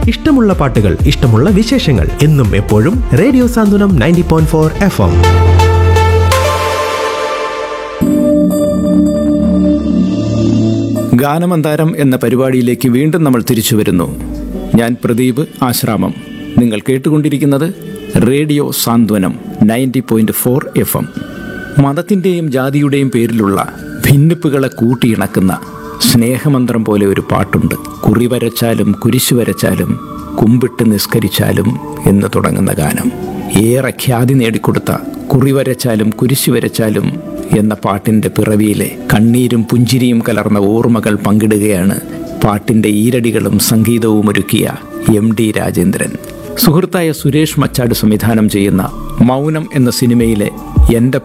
ഇഷ്ടമുള്ള പാട്ടുകൾ ഇഷ്ടമുള്ള വിശേഷങ്ങൾ എന്നും എപ്പോഴും radio Santhwanam ninety point four F M ഗാനമന്താരം എന്ന പരിപാടിയിലേക്ക് വീണ്ടും നമ്മൾ തിരിച്ചു വരുന്നു ഞാൻ പ്രദീപ് ആശ്രാമം നിങ്ങൾ കേട്ടുകൊണ്ടിരിക്കുന്നത് radio Santhwanam ninety point four F M മതത്തിൻ്റെയും ജാതിയുടെയും പേരിലുള്ള ഭിന്നിപ്പുകളെ കൂട്ടിയിണക്കുന്ന സ്നേഹമന്ത്രം പോലെ ഒരു പാട്ടുണ്ട് കുറി വരച്ചാലും കുരിശു വരച്ചാലും കുമ്പിട്ട് നിസ്കരിച്ചാലും എന്ന് തുടങ്ങുന്ന ഗാനം ഏറെ ഖ്യാതി നേടിക്കൊടുത്ത കുറി വരച്ചാലും കുരിശു വരച്ചാലും എന്ന പാട്ടിന്റെ പിറവിയിലെ കണ്ണീരും പുഞ്ചിരിയും കലർന്ന ഓർമ്മകൾ പങ്കിടുകയാണ് പാട്ടിന്റെ ഈരടികളും സംഗീതവും ഒരുക്കിയ എം ഡി രാജേന്ദ്രൻ സുഹൃത്തായ സുരേഷ് മച്ചാട് സംവിധാനം ചെയ്യുന്ന മൗനം എന്ന സിനിമയിലെ എൻ്റെ